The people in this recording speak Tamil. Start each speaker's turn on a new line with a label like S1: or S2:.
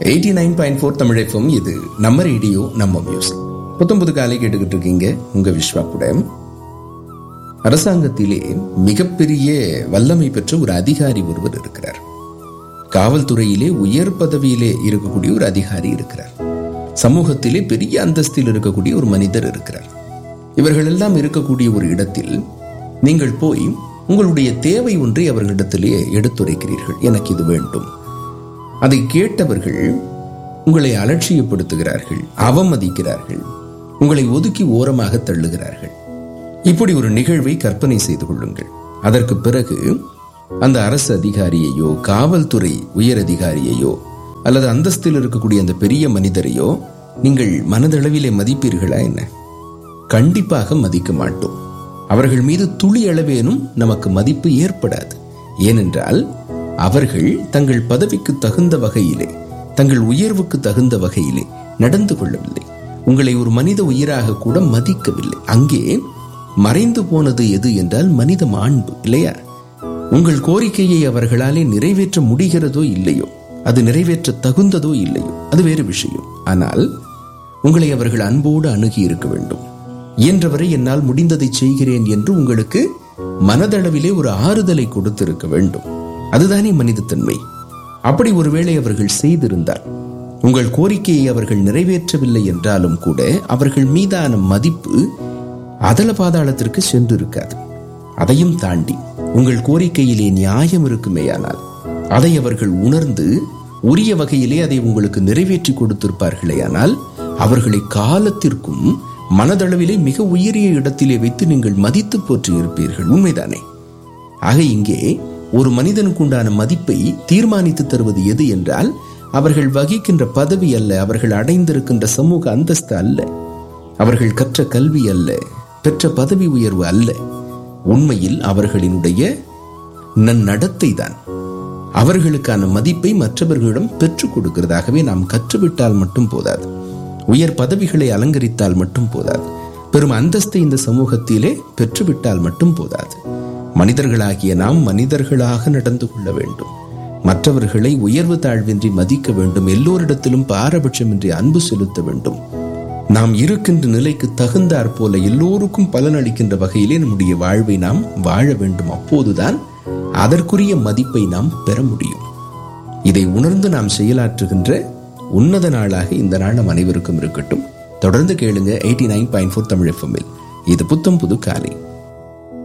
S1: eighty nine point four Tamil FM இது நம்ம ரேடியோ நம்ம மியூசிக் புத்தம் புது காலை கேட்டுக்கிட்டு இருக்கீங்க உங்க விஸ்வா கூட அரசாங்கத்திலே மிகப்பெரிய வல்லமை பெற்ற ஒரு அதிகாரி ஒருவர் இருக்கிறார் காவல்துறையிலே உயர் பதவியிலே இருக்கக்கூடிய ஒரு அதிகாரி இருக்கிறார் சமூகத்திலே பெரிய அந்தஸ்தில் இருக்கக்கூடிய ஒரு மனிதர் இருக்கிறார் இவர்கள் எல்லாம் இருக்கக்கூடிய ஒரு இடத்தில் நீங்கள் போய் உங்களுடைய தேவை ஒன்றை அவர்களிடத்திலே எடுத்துரைக்கிறீர்கள் எனக்கு இது வேண்டும் அதை கேட்டவர்கள் உங்களை அலட்சியப்படுத்துகிறார்கள் அவமதிக்கிறார்கள் உங்களை ஒதுக்கி ஓரமாக தள்ளுகிறார்கள் இப்படி ஒரு நிகழ்வை கற்பனை செய்து கொள்ளுங்கள் அதற்கு பிறகு அந்த அரசு அதிகாரியையோ காவல்துறை உயர் அதிகாரியையோ அல்லது அந்தஸ்தில் இருக்கக்கூடிய அந்த பெரிய மனிதரையோ நீங்கள் மனதளவிலே மதிப்பீர்களா என்ன கண்டிப்பாக மதிக்க மாட்டோம் அவர்கள் மீது துளி அளவேனும் நமக்கு மதிப்பு ஏற்படாது ஏனென்றால் அவர்கள் தங்கள் பதவிக்கு தகுந்த வகையிலே தங்கள் உயர்வுக்கு தகுந்த வகையிலே நடந்து கொள்ளவில்லை உங்களை ஒரு மனித உயிராக கூட மதிக்கவில்லை அங்கே மறைந்து போனது எது என்றால் மனித மாண்பு இல்லையா உங்கள் கோரிக்கையை அவர்களாலே நிறைவேற்ற முடிகிறதோ இல்லையோ அது நிறைவேற்ற தகுந்ததோ இல்லையோ அது வேறு விஷயம் ஆனால் உங்களை அவர்கள் அன்போடு அணுகி இருக்க வேண்டும் இயன்றவரை என்னால் முடிந்ததை செய்கிறேன் என்று உங்களுக்கு மனதளவிலே ஒரு ஆறுதலை கொடுத்திருக்க வேண்டும் அதுதானே மனிதத்தன்மை அப்படி ஒருவேளை அவர்கள் செய்திருந்தார் உங்கள் கோரிக்கையை அவர்கள் நிறைவேற்றவில்லை என்றாலும் கூட அவர்கள் மீதான மதிப்பு அதல பாதாளத்திற்கு சென்று இருக்காது அதையும் தாண்டி உங்கள் கோரிக்கையிலே நியாயம் இருக்குமேயானால் அதை அவர்கள் உணர்ந்து உரிய வகையிலே அதை உங்களுக்கு நிறைவேற்றி கொடுத்திருப்பார்களேயானால் அவர்களை காலத்திற்கும் மனதளவிலே மிக உயரிய இடத்திலே வைத்து நீங்கள் மதித்து போற்றி இருப்பீர்கள் உண்மைதானே ஆக இங்கே ஒரு மனிதனுக்கு உண்டான மதிப்பை தீர்மானித்து தருவது எது என்றால் அவர்கள் வகிக்கின்ற பதவி அல்ல அவர்கள் அடைந்திருக்கின்ற சமூக அந்தஸ்து அல்ல அவர்கள் கற்ற கல்வி அல்ல பெற்ற பதவி உயர்வு அல்ல உண்மையில் அவர்களினுடைய நன்னடத்தை தான் அவர்களுக்கான மதிப்பை மற்றவர்களிடம் பெற்றுக் கொடுக்கிறதாகவே நாம் கற்றுவிட்டால் மட்டும் போதாது உயர் பதவிகளை அலங்கரித்தால் மட்டும் போதாது பெரும் அந்தஸ்தை இந்த சமூகத்திலே பெற்றுவிட்டால் மட்டும் போதாது மனிதர்களாகிய நாம் மனிதர்களாக நடந்து கொள்ள வேண்டும் மற்றவர்களை உயர்வு தாழ்வின்றி மதிக்க வேண்டும் எல்லோரிடத்திலும் பாரபட்சமின்றி அன்பு செலுத்த வேண்டும் நாம் இருக்கின்ற நிலைக்கு தகுந்தாற் போல எல்லோருக்கும் பலனளிக்கின்ற வகையிலே நம்முடைய வாழ்வை நாம் வாழ வேண்டும் அப்போதுதான் அதற்குரிய மதிப்பை நாம் பெற முடியும் இதை உணர்ந்து நாம் செயலாற்றுகின்ற உன்னத நாளாக இந்த நாள் நம் அனைவருக்கும் இருக்கட்டும் தொடர்ந்து கேளுங்க eighty nine point four Tamil எஃப்எம்மில் இது புத்தம் புது காலை